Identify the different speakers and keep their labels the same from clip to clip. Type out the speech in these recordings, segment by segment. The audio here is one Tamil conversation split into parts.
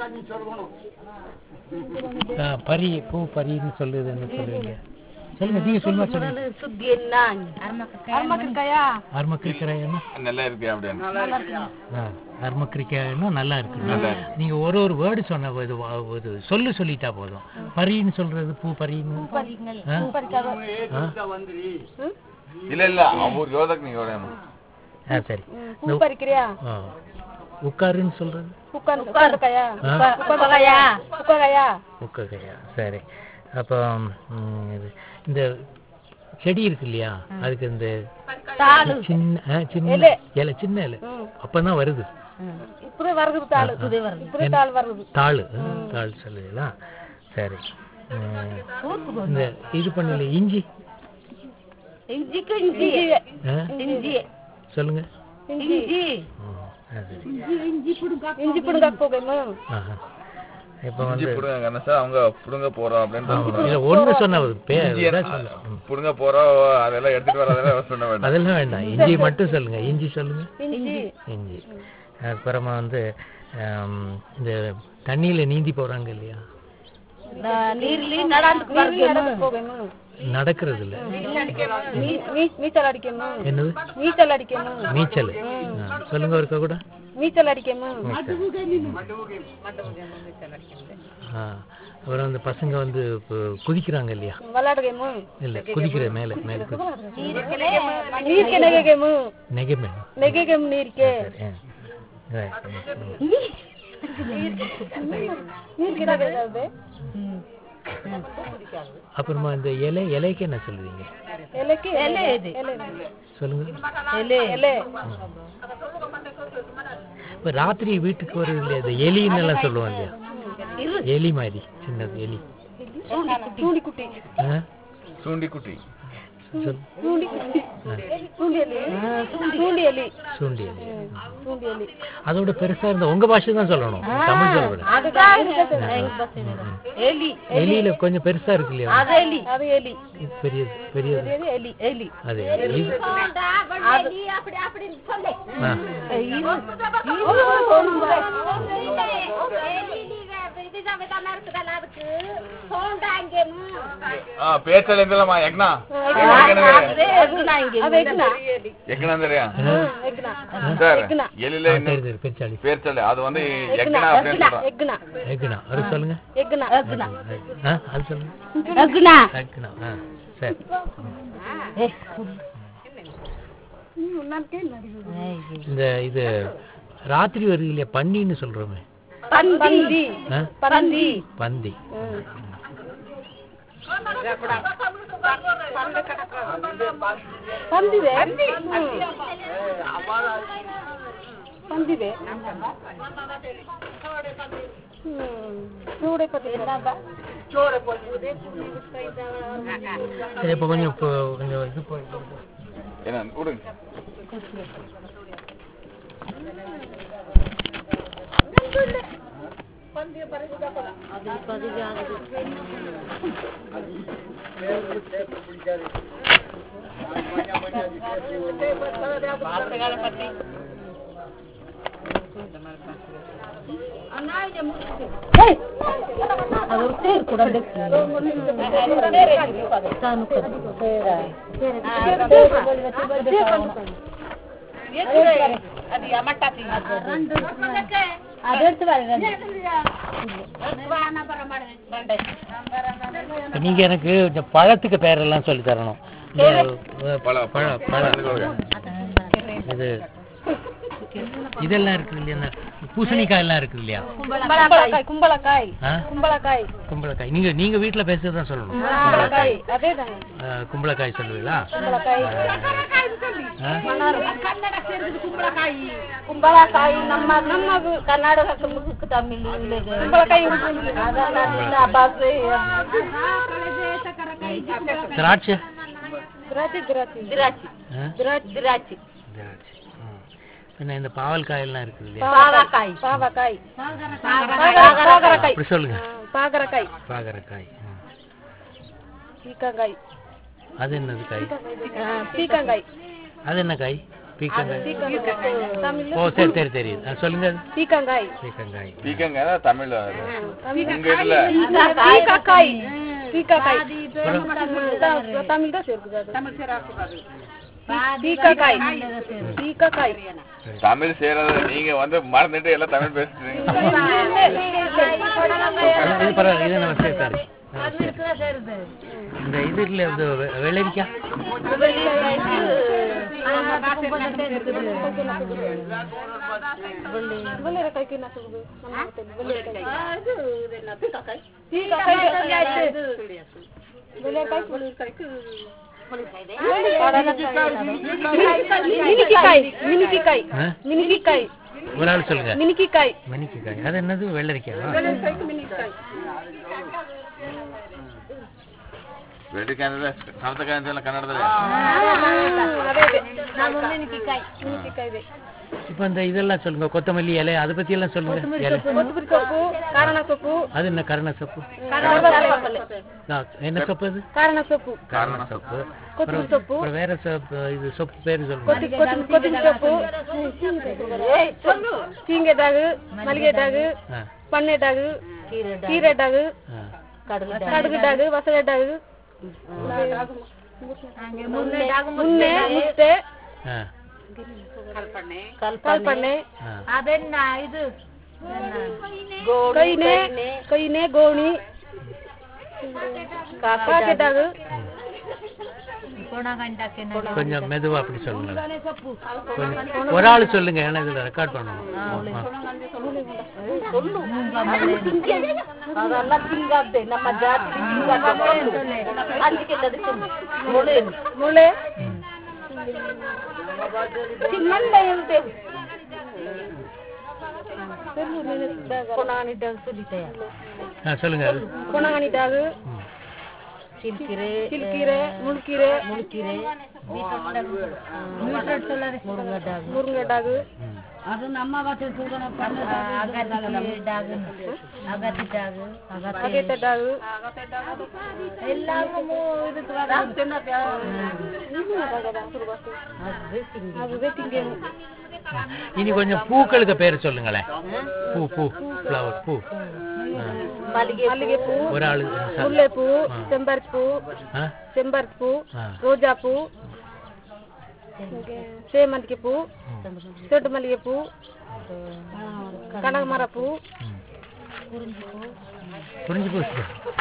Speaker 1: ஆ, பரி பூ பரின்னு சொல்லுது என்ன சொல்லுவீங்க சொல்லுங்க நீங்க சொல்லுமா சொல்லுங்க
Speaker 2: அருமக்கற்காயா
Speaker 1: அருமக்கிரிக்காயன்னா
Speaker 3: நல்லா இருக்கு அப்படின்னு
Speaker 1: ஆ அருமக்கிரிக்காயன்னா நல்லா இருக்கு நீங்க ஒரு ஒரு வேர்டு சொன்ன இது வா- இது சொல்லு சொல்லிட்டா போதும் பரின்னு சொல்றது பூ பரின்னு ஆ? ஆ?
Speaker 3: இல்ல இல்ல ಅವ್ರ ಯೋಧಕ್ ನೀವು ಹೇಳೋಣ
Speaker 1: ஆ சரி
Speaker 2: பூ பறிக்கிறியா
Speaker 1: ஆ. உட்காருன்னு சொல்றது
Speaker 2: உட்காந்து உட்காந்துக்காயா
Speaker 1: ஆ?
Speaker 2: உட்காந்துக்காயா உட்காரையா
Speaker 1: உட்காருயா சரி அப்போ ம், இது இந்த செடி இருக்கு இல்லையா அதுக்கு இந்த சின்ன ஆ, சின்ன இலை சின்ன இலை அப்பதான் வருது
Speaker 2: இப்படி வருது தாள் இப்படி தாள் வருது
Speaker 1: தாள் ஆ, தாள் சொல்லுவீங்களா சரி ம், இந்த இது பண்ணல இஞ்சி
Speaker 2: இஞ்சிக்கு இஞ்சி
Speaker 1: ஆ?
Speaker 2: இஞ்சி
Speaker 1: சொல்லுங்க
Speaker 2: இஞ்சி
Speaker 1: ம், ஆ, சரி
Speaker 2: இஞ்சி புடுங்க போகணும்
Speaker 1: ஆஹா. இப்போ
Speaker 3: இஞ்சி
Speaker 1: வந்து
Speaker 3: புடுங்க கணேசா அவங்க புடுங்க போறோம் அப்படின்னு
Speaker 1: இல்ல ஒண்ணு சொன்ன பேர்
Speaker 3: இஞ்சி
Speaker 1: இதான் சொல்ல ம்.
Speaker 3: புடுங்க போறோம் அதெல்லாம் எடுத்துட்டு வர அதெல்லாம் சொன்ன வேண்டாம்
Speaker 1: அதெல்லாம் வேண்டாம் இஞ்சி மட்டும் சொல்லுங்க இஞ்சி சொல்லுங்க
Speaker 2: இஞ்சி
Speaker 1: இஞ்சி அதுக்கப்புறமா வந்து ஆம், இந்த தண்ணியில நீந்தி போறாங்க இல்லையா
Speaker 2: நீர்லி நடந்து போகணும்
Speaker 1: நடக்கிறது இல்ல
Speaker 2: நீ- நீ- நீச்சல் அடிக்கணும்
Speaker 1: என்னது
Speaker 2: நீச்சல் அடிக்கணும்
Speaker 1: நீச்சல் ஆ, சொல்லுங்க ஒருக்க கூட
Speaker 2: நீச்சல் அடிக்கணும்
Speaker 1: ஆ, அப்புறம் அந்த பசங்க வந்து இப்போ குதிக்கிறாங்க இல்லையா
Speaker 2: விளையாடுகேமு
Speaker 1: இல்ல குதிக்கிற மேல மேல குதி
Speaker 2: நீர்க்கு நெகேமு
Speaker 1: நெகமே
Speaker 2: நெகேகேமு நீர்க்கு
Speaker 1: சரி ஆ. Right. ம்.
Speaker 2: நீர்க்கு நெகேகாது
Speaker 1: அப்புறமா இந்த இலை இலைக்கு என்ன சொல்லுவீங்க
Speaker 2: எலைக்கு எலை இது
Speaker 1: சொல்லுங்க
Speaker 2: எலை எலை
Speaker 1: இப்ப ராத்திரி வீட்டுக்கு வருது இல்லையா இந்த எலின்னு எல்லாம் சொல்லுவோம் இல்லையா எலி மாதிரி சின்னது எலி
Speaker 2: தூண்டி குட்டி
Speaker 1: ஆ?
Speaker 3: சூண்டி குட்டி
Speaker 1: சொல்
Speaker 2: தூண்டி குட்டி தூண்டி எலி தூண்டி எலி
Speaker 1: சூண்டி எலி
Speaker 2: தூண்டி எலி
Speaker 1: அதோட பெருசா இருந்த உங்க பாஷை தான் சொல்லணும் தமிழ் சொல்லக்கூடாது
Speaker 2: எலி
Speaker 1: எலியில கொஞ்சம் பெருசா இருக்கு இல்லையா
Speaker 2: அது எலி அது எலி
Speaker 1: இது பெரியது பெரியது
Speaker 2: இது எலி எலி
Speaker 1: அது இது ஆ.
Speaker 3: ಆ ಪೇಚಲ್ ಎಂದಲ್ಲಮ್ಮ ಯಜ್ಞ
Speaker 2: அது எக்னா
Speaker 3: ಯಜ್ಞ ಅಂದ್ರೆ
Speaker 2: எக்னா
Speaker 3: ಸರ್ ಎಲ್ಲಿಲ್ಲ
Speaker 1: ஆ,
Speaker 3: ಇನ್ನು
Speaker 1: தெரியுது தெரியுது, பெருச்சாளி
Speaker 3: பேர்ச்சல் அது வந்து
Speaker 2: எக்னா
Speaker 3: யக்னா அப்படின்னு சொல்றோம்
Speaker 2: எக்னா
Speaker 1: எக்குனா அது சொல்லுங்க
Speaker 2: எக்னா எக்னா
Speaker 1: ஆ அது சொல்லுங்க
Speaker 2: எக்னா
Speaker 1: எக்குனா ஆ சரி இந்த இது ராத்திரி வருது இல்லையா பன்னின்னு சொல்றோமே
Speaker 2: பந்தி
Speaker 1: ஆ?
Speaker 2: பந்தி
Speaker 1: பந்தி
Speaker 2: பந்திவே பந்திவே சூடை பத்தி
Speaker 1: சரி இப்போ கொஞ்சம் இப்போ கொஞ்சம் இது போய்
Speaker 3: ಏನ ಹುಡುಗ
Speaker 2: அது ஒரு சேர் கூட
Speaker 1: இப்ப நீங்க எனக்கு இந்த பழத்துக்கு பேரெல்லாம் சொல்லி தரணும் இந்த, அஹ்,
Speaker 3: பழ
Speaker 1: பழ
Speaker 3: பழ
Speaker 1: பழ இது இதெல்லாம் இருக்கு இல்லையா இந்த பூசணிக்காய் எல்லாம் இருக்கு இல்லையா
Speaker 2: கும்பளக்காய் கும்பளக்காய்
Speaker 1: ஆ?
Speaker 2: கும்பளக்காய்
Speaker 1: கும்பளக்காய் நீங்க நீங்க வீட்டுல பேசுறதுதான் சொல்லணும்
Speaker 2: கும்பளக்காய் அதேதான்
Speaker 1: அஹ், கும்பளக்காய் சொல்லுவீங்களா
Speaker 2: கும்பளக்காய்
Speaker 1: ஆ?
Speaker 2: ಕುಂಬಳಕಾಯಿ ನಮ್ಮ ನಮ್ಮ ಕರ್ನಾಟಕಕ್ಕೆ ಮುಖಕ್ಕೆ ತಮಿಳ್ ಕುಂಬಳಕಾಯಿ ಅದೆಲ್ಲ ಭಾಷೆ
Speaker 1: திராட்சை
Speaker 2: திராட்சை திராட்சை திராட்சை
Speaker 1: ஆ?
Speaker 2: திராட்சை திராட்சை
Speaker 1: திராட்சை ம். பின்ன இந்த பாவல்காய் எல்லாம் இருக்கு இல்லையா
Speaker 2: பாவக்காய் பாவக்காய் பாகரக்காய்
Speaker 1: அப்படி சொல்லுங்க
Speaker 2: பாகரக்காய்
Speaker 1: பாகரக்காய் ம்.
Speaker 2: பீக்கங்காய்
Speaker 1: அது என்னது காய்
Speaker 2: பீக்கங்காய்
Speaker 1: அது என்ன காய் பீக்கங்காய்
Speaker 2: தமிழ்
Speaker 1: ஓ சரி சரி தெரியுது ஆ, சொல்லுங்க அது.
Speaker 2: பீக்கங்காய்
Speaker 1: பீக்கங்காய்
Speaker 3: பீக்கங்க தான் தமிழ் அது. உங்க இதுல
Speaker 2: பீக்காக்காய் பீக்காக்காய் த- தமிழ் தான் சேர்க்குது அது பீக்காக்காய் பீக்காக்காய்
Speaker 3: தமிழ் சேராத நீங்க வந்து மறந்துட்டு எல்லாம் தமிழ் பேசுறீங்க
Speaker 1: இது இது பரவாயில்ல இது நம்ம சேர்த்தாரு இந்த இது இல்லை இது வெ- வெள்ளரிக்காய்
Speaker 2: வெள்ளரிக்காய்க்கு என்ன சொல்லுது வெள்ளரிக்காய் மினிக்கிக்காய் மினிக்கிக்காய்
Speaker 1: ஆ?
Speaker 2: மினிக்கிக்காய்
Speaker 1: ஒரு ஆள் சொல்லுங்க
Speaker 2: மினிக்கிக்காய்
Speaker 1: மணிக்காய் அது என்னது வெள்ளரிக்காய்
Speaker 3: வெடிக்காய் சவத்தக்காய் எல்லாம் கன்னடத்துல
Speaker 2: அதே மினிக்கிக்காய் மினிக்கிக்காய் இதே
Speaker 1: இப்போ இந்த இதெல்லாம் சொல்லுங்க கொத்தமல்லி இலை அதை பத்தி எல்லாம் சொல்லுங்க இலை
Speaker 2: கொத்தமல்லி சோப்பு காரண சோப்பு
Speaker 1: அது என்ன கரண சப்பு
Speaker 2: கருவேப்பிலை.
Speaker 1: ஆ, என்ன சப்பு அது
Speaker 2: காரண சோப்பு
Speaker 1: கரண சப்பு
Speaker 2: கொத்தமல்லி சோப்பு
Speaker 1: அப்புறம் வேற சப்பு இது சோப்பு பேர் சொல்லுங்க
Speaker 2: கொத்தி கொத்தி கொத்தமல்லி சோப்பு சீங்கை டாகு மல்லிகை டாகு
Speaker 1: ஆ,
Speaker 2: பண்ணை டாகு கீரை டாகு
Speaker 1: ஆ.
Speaker 2: கடுகு டாகு வசலை டாகு முன்னே முட்டை
Speaker 1: ஆ,
Speaker 2: கால் பண்ணை
Speaker 1: ஆ.
Speaker 2: ಕೈನೆ ಕೈನೆ ಗೋಣಿ ಕಾಕೆಟಾಗು
Speaker 1: கொஞ்சம் மெதுவா அப்படி சொல்லுங்களேன் கொஞ்சம் ஒரு ஆள் சொல்லுங்க ஏன்னா இதுல ரெக்கார்ட் பண்ணணும் ஆ.
Speaker 2: ಅದೆಲ್ಲ ತಿಂಗಾದ್ದೆ ನಮ್ಮ ಜಾತಿ ಅಂಜಿಕೆಲ್ಲದು ಮೊಳೆ ಮೊಳೆ ಚಿನ್ನಂಡ ಇರುತ್ತೆ கொணானிட்டாகு சொல்லிட்டேன்
Speaker 1: ஆ, சொல்லுங்க அது
Speaker 2: கொணானிட்டாகு
Speaker 1: ம்.
Speaker 2: சில்கீரை சில்கீரை முள்கீரை முள்கீரை முருங்கட்டாகு
Speaker 1: ம்.
Speaker 4: ಅದು ನಮ್ಮ ಭಾಷೆ
Speaker 2: அகேட்டட்டாகு அதுவே திங்க
Speaker 1: இனி கொஞ்சம் பூக்களுக்கு பேர் சொல்லுங்களேன் பூ பூ ஃப்ளவர் பூ ஆ.
Speaker 2: மல்லிகை பூ
Speaker 1: ஒரு ஆளு ச-
Speaker 2: முல்லைப்பூ செம்பருத்தி பூ
Speaker 1: ஆ?
Speaker 2: செம்பருத்தி பூ
Speaker 1: ஆ.
Speaker 2: ரோஜா பூ சேமந்திகை பூ சொட்டு மல்லிகை பூ கனகமர பூ
Speaker 1: ம். புரிஞ்சு போச்சு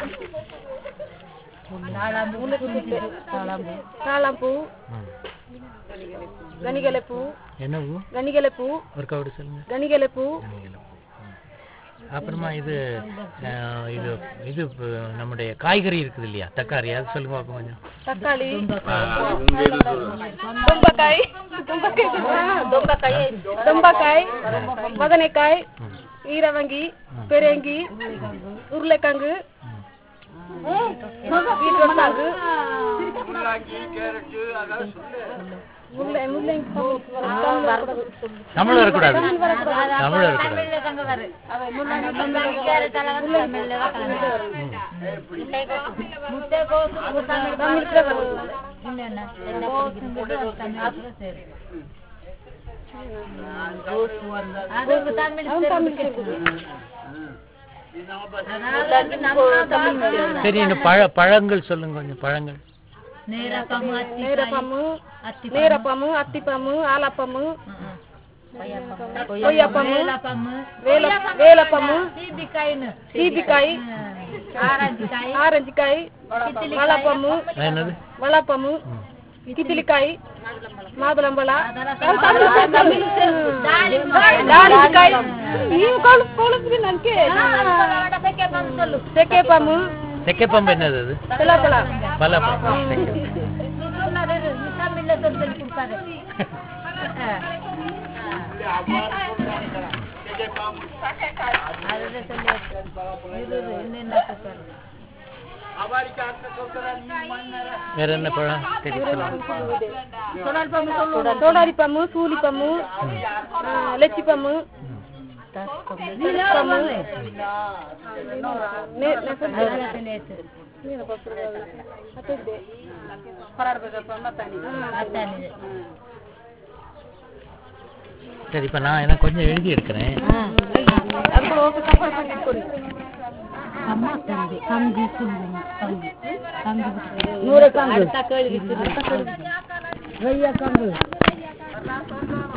Speaker 2: தாளாம்பூ
Speaker 1: ம்.
Speaker 2: கனிகலை பூ
Speaker 1: என்ன பூ
Speaker 2: கனிகலை பூ
Speaker 1: ஒரு கவுடு சொல்லுங்க
Speaker 2: கனிகலை பூ
Speaker 1: நீங்களும். ம். அப்புறமா இது ஆ, இது இது ப- நம்முடைய காய்கறி இருக்குது இல்லையா தக்காளி அது சொல்லுங்க பார்ப்போம் கொஞ்சம்
Speaker 2: தக்காளி
Speaker 1: ஆ.
Speaker 3: உங்க இது சொல்லுங்க.
Speaker 2: தொம்பக்காய் தொம்பக்காய் தொம்பக்காய் மதனைக்காய்
Speaker 1: ம்.
Speaker 2: ஈரவங்கி பெரங்கி உருளைக்கிழங்கு பீட்ரூட் சாகு முல்லை முள்ளங்கி
Speaker 1: தமிழ் வரக்கூடாது தமிழ் வரக்கூடாது சரி இந்த பழ பழங்கள் சொல்லுங்க கொஞ்சம் பழங்கள்
Speaker 2: நேரப்பம்மு நேரப்பம்மு அத்திப்பம்மு ஆலப்பம்மு கொய்யாப்பம்மு வேல வேலப்பம்மு சீபிக்காய் ஆரஞ்சுக்காய் வளப்பம்மு
Speaker 1: அது என்னது
Speaker 2: வளப்பம்மு கித்திலிக்காய் மாதுளம்பழம் ದಾಳಿಂಬೆಕಾಯಿ ನೀವು ಕಳು ಕಳಿಸ್ರಿ ನನಗೆ ಸೆಕೆಪಮ್ಮು
Speaker 1: செக்கப்பம்பு என்னது அது
Speaker 2: ಪಲಾಪಳ
Speaker 1: பலாப்பழம் செக்கை. வேற என்ன பழம் தெரியும் சொல்லுங்க
Speaker 2: ಸೋಡಾರಿ ಪಮ್ಮು ಸೂಲಿ ಪಮ್ಮು ಲೆಚ್ಚಿ ಪಮ್ಮು ಪಮ್ಮು ನೆ- ನೆಸರು- ಏನಪ್ಪ ಪುರಾವೆ? ಮತ್ತಿದ್ದೆ.
Speaker 1: சரி இப்போ நான் எனக்கு கொஞ்சம் எழுதி எடுக்கிறேன்
Speaker 2: அப்புறம் ஓகே கப்பல் பண்ணி கொடு
Speaker 4: அம்மா கங்கு கங்கு சொல்லுங்க கங்கு கங்கு
Speaker 2: நூறு கங்கு
Speaker 4: அடுத்த கேள்வி சொல்லுங்க
Speaker 2: வெய்ய கங்கு